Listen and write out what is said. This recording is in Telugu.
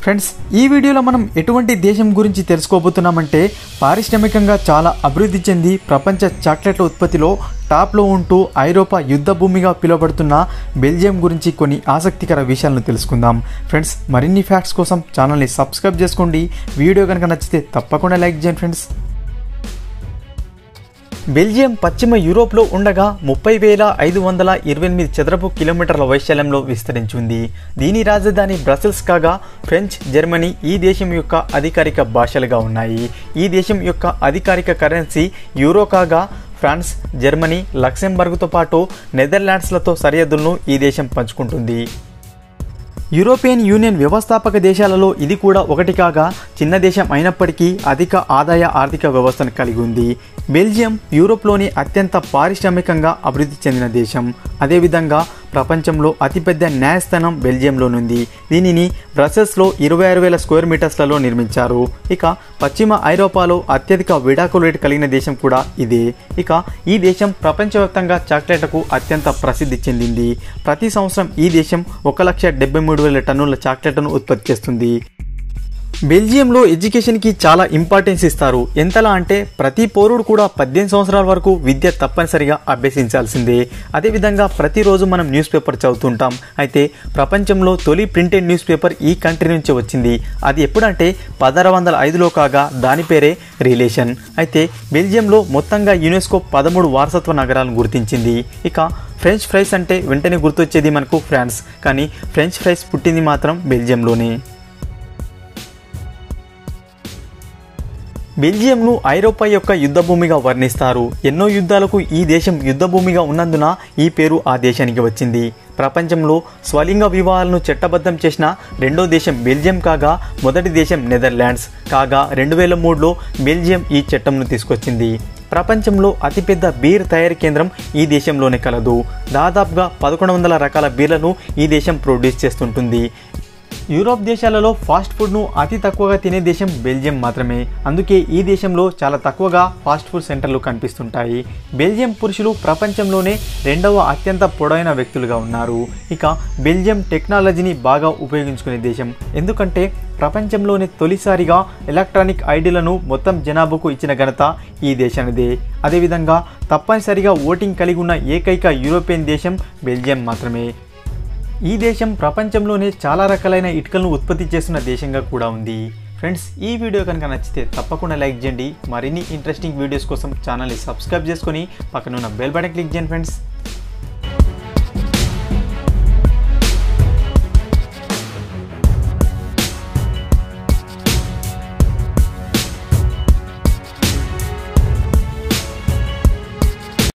ఫ్రెండ్స్ ఈ వీడియోలో మనం ఎటువంటి దేశం గురించి తెలుసుకోబోతున్నామంటే పారిశ్రామికంగా చాలా అభివృద్ధి చెంది ప్రపంచ చాక్లెట్ల ఉత్పత్తిలో టాప్లో ఉంటూ ఐరోపా యుద్ధ భూమిగా పిలువబడుతున్న బెల్జియం గురించి కొన్ని ఆసక్తికర విషయాలను తెలుసుకుందాం ఫ్రెండ్స్ మరిన్ని ఫ్యాక్ట్స్ కోసం ఛానల్ని సబ్స్క్రైబ్ చేసుకోండి వీడియో కనుక నచ్చితే తప్పకుండా లైక్ చేయండి ఫ్రెండ్స్ బెల్జియం పశ్చిమ యూరోప్లో ఉండగా ముప్పై వేల ఐదు వందల ఇరవై ఎనిమిది చదరపు కిలోమీటర్ల వైశాల్యంలో విస్తరించి ఉంది దీని రాజధాని బ్రసెల్స్ కాగా ఫ్రెంచ్ జర్మనీ ఈ దేశం యొక్క అధికారిక భాషలుగా ఉన్నాయి ఈ దేశం యొక్క అధికారిక కరెన్సీ యూరో కాగా ఫ్రాన్స్ జర్మనీ లక్సెంబర్గ్తో పాటు నెదర్లాండ్స్లతో సరిహద్దులను ఈ దేశం పంచుకుంటుంది యూరోపియన్ యూనియన్ వ్యవస్థాపక దేశాలలో ఇది కూడా ఒకటి కాగా చిన్న దేశం అయినప్పటికీ అధిక ఆదాయ ఆర్థిక వ్యవస్థను కలిగి ఉంది బెల్జియం యూరోప్లోని అత్యంత పారిశ్రామికంగా అభివృద్ధి చెందిన దేశం అదేవిధంగా ప్రపంచంలో అతిపెద్ద న్యాయస్థానం బెల్జియంలోనుంది దీనిని బ్రసెల్స్లో ఇరవై ఆరు వేల స్క్వేర్ మీటర్స్లలో నిర్మించారు ఇక పశ్చిమ ఐరోపాలో అత్యధిక విడాకుల రేటు కలిగిన దేశం కూడా ఇదే ఇక ఈ దేశం ప్రపంచవ్యాప్తంగా చాక్లెట్లకు అత్యంత ప్రసిద్ధి చెందింది ప్రతి సంవత్సరం ఈ దేశం ఒక లక్ష డెబ్బై మూడు వేల టన్నుల చాక్లెట్లను ఉత్పత్తి చేస్తుంది బెల్జియంలో ఎడ్యుకేషన్కి చాలా ఇంపార్టెన్స్ ఇస్తారు ఎంతలా అంటే ప్రతి పౌరుడు కూడా పద్దెనిమిది సంవత్సరాల వరకు విద్య తప్పనిసరిగా అభ్యసించాల్సిందే అదేవిధంగా ప్రతిరోజు మనం న్యూస్ పేపర్ చదువుతుంటాం అయితే ప్రపంచంలో తొలి ప్రింటెడ్ న్యూస్ పేపర్ ఈ కంట్రీ నుంచి వచ్చింది అది ఎప్పుడంటే పదహారు వందల ఐదులో కాగా దాని పేరే రిలేషన్ అయితే బెల్జియంలో మొత్తంగా యునెస్కో పదమూడు వారసత్వ నగరాలను గుర్తించింది ఇక ఫ్రెంచ్ ఫ్రైస్ అంటే వెంటనే గుర్తొచ్చేది మనకు ఫ్రాన్స్ కానీ ఫ్రెంచ్ ఫ్రైస్ పుట్టింది మాత్రం బెల్జియంలోనే బెల్జియంను ఐరోపా యొక్క యుద్ధభూమిగా వర్ణిస్తారు ఎన్నో యుద్ధాలకు ఈ దేశం యుద్ధభూమిగా ఉన్నందున ఈ పేరు ఆ దేశానికి వచ్చింది ప్రపంచంలో స్వలింగ వివాహాలను చట్టబద్ధం చేసిన రెండో దేశం బెల్జియం కాగా మొదటి దేశం నెదర్లాండ్స్ కాగా రెండు వేల మూడులో బెల్జియం ఈ చట్టంను తీసుకొచ్చింది ప్రపంచంలో అతిపెద్ద బీర్ తయారీ కేంద్రం ఈ దేశంలోనే కలదు దాదాపుగా పదకొండు వందల రకాల బీర్లను ఈ దేశం ప్రొడ్యూస్ చేస్తుంటుంది యూరోప్ దేశాలలో ఫాస్ట్ ఫుడ్ను అతి తక్కువగా తినే దేశం బెల్జియం మాత్రమే అందుకే ఈ దేశంలో చాలా తక్కువగా ఫాస్ట్ ఫుడ్ సెంటర్లు కనిపిస్తుంటాయి బెల్జియం పురుషులు ప్రపంచంలోనే రెండవ అత్యంత పొడవైన వ్యక్తులుగా ఉన్నారు ఇక బెల్జియం టెక్నాలజీని బాగా ఉపయోగించుకునే దేశం ఎందుకంటే ప్రపంచంలోనే తొలిసారిగా ఎలక్ట్రానిక్ ఐడీలను మొత్తం జనాభాకు ఇచ్చిన ఘనత ఈ దేశానిదే అదేవిధంగా తప్పనిసరిగా ఓటింగ్ కలిగి ఉన్న ఏకైక యూరోపియన్ దేశం బెల్జియం మాత్రమే ఈ దేశం ప్రపంచంలోనే చాలా రకాలైన ఇటుకలను ఉత్పత్తి చేస్తున్న దేశంగా కూడా ఉంది ఫ్రెండ్స్ ఈ వీడియో కనుక నచ్చితే తప్పకుండా లైక్ చేయండి మరిన్ని ఇంట్రెస్టింగ్ వీడియోస్ కోసం ఛానల్ని సబ్స్క్రైబ్ చేసుకొని పక్కన ఉన్న బెల్ బటన్ క్లిక్ చేయండి ఫ్రెండ్స్